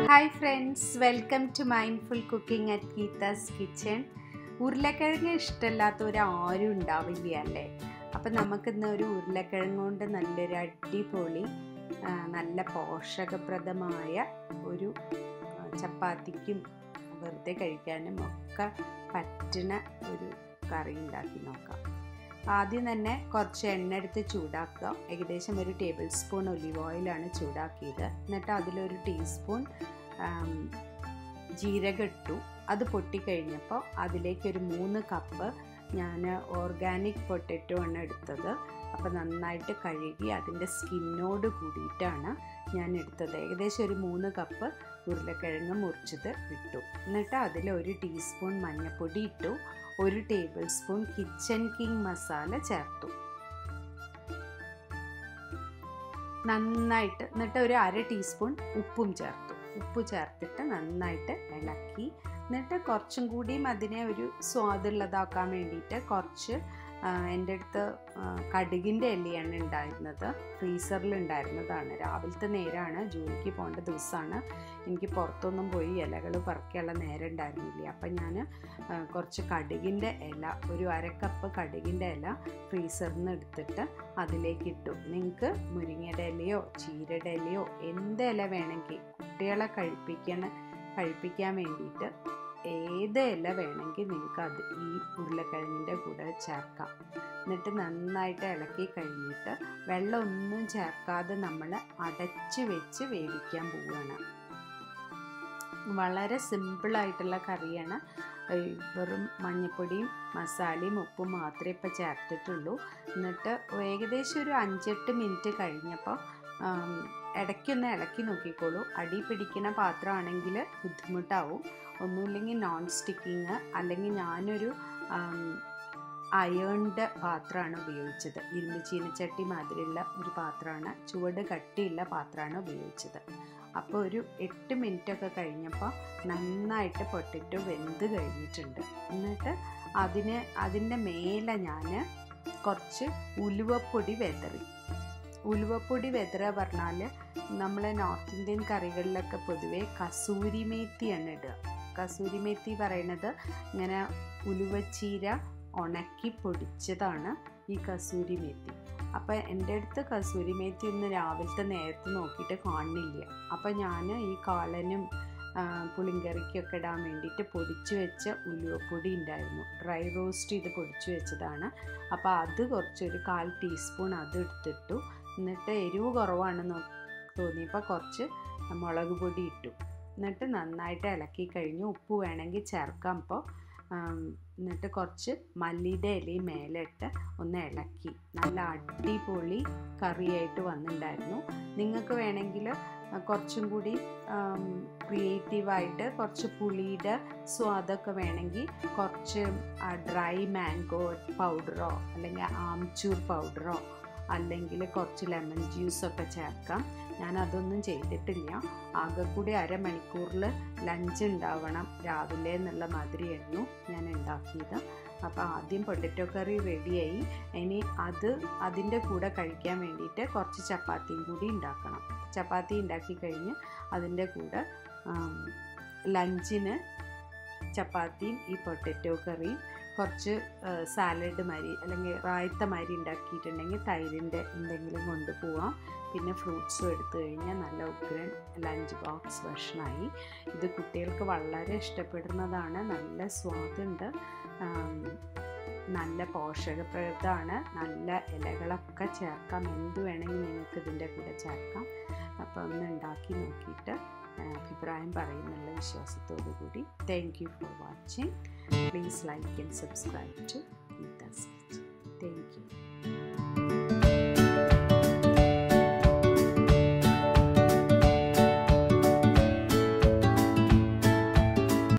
hi friends welcome to mindful cooking at Geetha's kitchen ഉരുളക്കിഴങ്ങ് ഇഷ്ടമല്ലാത്തവരാരും ഉണ്ടാവില്ല അല്ലേ അപ്പം നമുക്കിന്ന് ഒരു ഉരുളക്കിഴങ്ങ് കൊണ്ട് നല്ലൊരു അടിപൊളി ആ, നല്ല പോഷകപ്രദമായ ഒരു ആ, ചപ്പാത്തിക്കും വെറുതെ കഴിക്കാനും ഒക്കെ പറ്റുന്ന ഒരു കറി ഉണ്ടാക്കി നോക്കാം ആദ്യം തന്നെ കുറച്ച് എണ്ണ എടുത്ത് ചൂടാക്കുക ഏകദേശം ഒരു ടേബിൾ സ്പൂൺ ഒലിവ് ഓയിലാണ് ചൂടാക്കിയത് എന്നിട്ട് അതിലൊരു ടീസ്പൂൺ ആം, ജീരകം ഇട്ടു അത് പൊട്ടിക്കഴിഞ്ഞപ്പോൾ അതിലേക്ക് ഒരു മൂന്ന് കപ്പ് ഞാൻ ഓർഗാനിക് പൊട്ടറ്റോ ആണ് എടുത്തത് അപ്പോൾ നന്നായിട്ട് കഴുകി അതിൻ്റെ സ്കിന്നോട് കൂടിയിട്ടാണ് ഞാൻ എടുത്തത് ഏകദേശം ഒരു മൂന്ന് കപ്പ് ഉരുളക്കിഴങ്ങ് മുറിച്ചത് ഇട്ടു എന്നിട്ട് അതിൽ ഒരു ടീസ്പൂൺ മഞ്ഞൾപ്പൊടി ഇട്ടു ഒരു tablespoon kitchen king masala ചേർത്തു നന്നായിട്ട് എന്നിട്ട് ഒരു അര ടീസ്പൂൺ ഉപ്പും ചേർത്തു ഉപ്പ് ചേർത്തിട്ട് നന്നായിട്ട് ഇളക്കി എന്നിട്ട് കുറച്ചും കൂടിയും അതിനെ ഒരു സ്വാദുള്ളതാക്കാൻ വേണ്ടിയിട്ട് കുറച്ച് ആ, എൻ്റെ അടുത്ത് ആ, കടുകിൻ്റെ എല്ലിയാണ് ഉണ്ടായിരുന്നത് ഫ്രീസറിൽ ഉണ്ടായിരുന്നതാണ് രാവിലത്തെ നേരമാണ് ജോലിക്ക് പോകേണ്ട ദിവസമാണ് എനിക്ക് പുറത്തൊന്നും പോയി ഇലകൾ പറിക്കാനുള്ള നേരം ഉണ്ടായിരുന്നില്ല അപ്പം ഞാൻ കുറച്ച് കടുകിൻ്റെ ഇല ഒരു അര കപ്പ് കടുകിൻ്റെ ഇല ഫ്രീസറിൽ നിന്ന് എടുത്തിട്ട് അതിലേക്ക് ഇട്ടു നിങ്ങൾക്ക് മുരിങ്ങയുടെ ഇലയോ ചീരയുടെ ഇലയോ എന്ത് ഇല വേണമെങ്കിൽ കുട്ടികളെ കഴിപ്പിക്കണ കഴിപ്പിക്കാൻ വേണ്ടിയിട്ട് ഏത് ഇല വേണമെങ്കിൽ നിങ്ങൾക്ക് അത് ഈ ഉരുളക്കിഴങ്ങിൻ്റെ കൂടെ ചേർക്കാം എന്നിട്ട് നന്നായിട്ട് ഇളക്കി കഴിഞ്ഞിട്ട് വെള്ളം ഒന്നും ചേർക്കാതെ നമ്മൾ അടച്ച് വെച്ച് വേവിക്കാൻ പോവുകയാണ് വളരെ സിമ്പിളായിട്ടുള്ള കറിയാണ് ഏഹ് വെറും മഞ്ഞൾപ്പൊടിയും മസാലയും ഉപ്പും മാത്രമേ ഇപ്പോൾ ചേർത്തിട്ടുള്ളൂ എന്നിട്ട് ഏകദേശം ഒരു അഞ്ചെട്ട് മിനിറ്റ് കഴിഞ്ഞപ്പോൾ ആം, ഇടയ്ക്കൊന്ന് ഇളക്കി നോക്കിക്കോളൂ അടി പിടിക്കുന്ന പാത്രമാണെങ്കിൽ ബുദ്ധിമുട്ടാവും ഒന്നുമില്ലെങ്കിൽ നോൺ സ്റ്റിക്കിങ് അല്ലെങ്കിൽ ഞാനൊരു അയേണിൻ്റെ പാത്രമാണ് ഉപയോഗിച്ചത് ഇരുമ്പ് ചീനച്ചട്ടി മാതിരിയുള്ള ഒരു പാത്രമാണ് ചുവട് കട്ടിയുള്ള പാത്രമാണ് ഉപയോഗിച്ചത് അപ്പോൾ ഒരു എട്ട് മിനിറ്റ് ഒക്കെ കഴിഞ്ഞപ്പോൾ നന്നായിട്ട് പൊട്ടിട്ട് വെന്ത് കഴിഞ്ഞിട്ടുണ്ട് എന്നിട്ട് അതിന് അതിൻ്റെ മേലെ ഞാൻ കുറച്ച് ഉലുവപ്പൊടി വെതറി ഉലുവപ്പൊടി വെതറ പറഞ്ഞാൽ നമ്മൾ നോർത്ത് ഇന്ത്യൻ കറികളിലൊക്കെ പൊതുവേ കസൂരി മേത്തിയാണ് ഇടുക കസൂരി മേത്തി പറയണത് ഇങ്ങനെ ഉലുവച്ചീര ഉണക്കി പൊടിച്ചതാണ് ഈ കസൂരി മേത്തി അപ്പം എൻ്റെ അടുത്ത് കസൂരി മേത്തി ഒന്ന് രാവിലത്തെ നേരത്തെ നോക്കിയിട്ട് കാണുന്നില്ല അപ്പം ഞാൻ ഈ കാളനും ആ, പുളിങ്കറിക്കൊക്കെ ഇടാൻ വേണ്ടിയിട്ട് പൊടിച്ചു വെച്ച ഉലുവപ്പൊടി ഉണ്ടായിരുന്നു ഡ്രൈ റോസ്റ്റ് ചെയ്ത് പൊടിച്ചു വെച്ചതാണ് അപ്പോൾ അത് കുറച്ചൊരു കാൽ ടീസ്പൂൺ അത് എടുത്തിട്ടു എന്നിട്ട് എരിവ് കുറവാണെന്ന് തോന്നിയപ്പോൾ കുറച്ച് മുളക് പൊടി ഇട്ടു എന്നിട്ട് നന്നായിട്ട് ഇളക്കി കഴിഞ്ഞു ഉപ്പ് വേണമെങ്കിൽ ചേർക്കാം അപ്പോൾ എന്നിട്ട് കുറച്ച് മല്ലിയുടെ ഇലയും മേലിട്ട് ഒന്ന് ഇളക്കി നല്ല അടിപൊളി കറിയായിട്ട് വന്നിട്ടുണ്ടായിരുന്നു നിങ്ങൾക്ക് വേണമെങ്കിൽ കുറച്ചും കൂടി ക്രിയേറ്റീവായിട്ട് കുറച്ച് പുളിയുടെ സ്വാദൊക്കെ വേണമെങ്കിൽ കുറച്ച് ഡ്രൈ മാംഗോ പൗഡറോ അല്ലെങ്കിൽ ആംചൂർ പൗഡറോ അല്ലെങ്കിൽ കുറച്ച് ലെമൺ ജ്യൂസൊക്കെ ചേർക്കാം ഞാൻ അതൊന്നും ചെയ്തിട്ടില്ല ആകെ കൂടി അരമണിക്കൂറിൽ ലഞ്ച് ഉണ്ടാവണം രാവിലെ എന്നുള്ള മാതിരിയായിരുന്നു ഞാൻ ഉണ്ടാക്കിയത് അപ്പോൾ ആദ്യം പൊട്ടറ്റോ കറി റെഡിയായി ഇനി അത് അതിൻ്റെ കൂടെ കഴിക്കാൻ വേണ്ടിയിട്ട് കുറച്ച് ചപ്പാത്തിയും കൂടി ഉണ്ടാക്കണം ചപ്പാത്തി ഉണ്ടാക്കി കഴിഞ്ഞ് അതിൻ്റെ കൂടെ ആം, ലഞ്ചിന് ചപ്പാത്തിയും ഈ പൊട്ടറ്റോ കറിയും കുറച്ച് സാലഡ് മാതിരി അല്ലെങ്കിൽ റായത്ത മാതിരി ഉണ്ടാക്കിയിട്ടുണ്ടെങ്കിൽ തൈരിൻ്റെ എന്തെങ്കിലും കൊണ്ടുപോവാം പിന്നെ ഫ്രൂട്ട്സും എടുത്തു കഴിഞ്ഞാൽ നല്ല ഉഗ്രൻ ലഞ്ച് ബോക്സ് ഭക്ഷണമായി ഇത് കുട്ടികൾക്ക് വളരെ ഇഷ്ടപ്പെടുന്നതാണ് നല്ല സ്വാദുണ്ട് ആം, നല്ല പോഷകപ്രദമാണ് നല്ല ഇലകളൊക്കെ ചേർക്കാം എന്ത് വേണമെങ്കിൽ നിങ്ങൾക്ക് ഇതിൻ്റെ കൂടെ ചേർക്കാം അപ്പോൾ ഒന്ന് ഉണ്ടാക്കി നോക്കിയിട്ട് ആ, അഭിപ്രായം പറയുന്നുള്ള വിശ്വാസത്തോടു കൂടി thank you for watching please like and subscribe to Geetha's kitchen thank U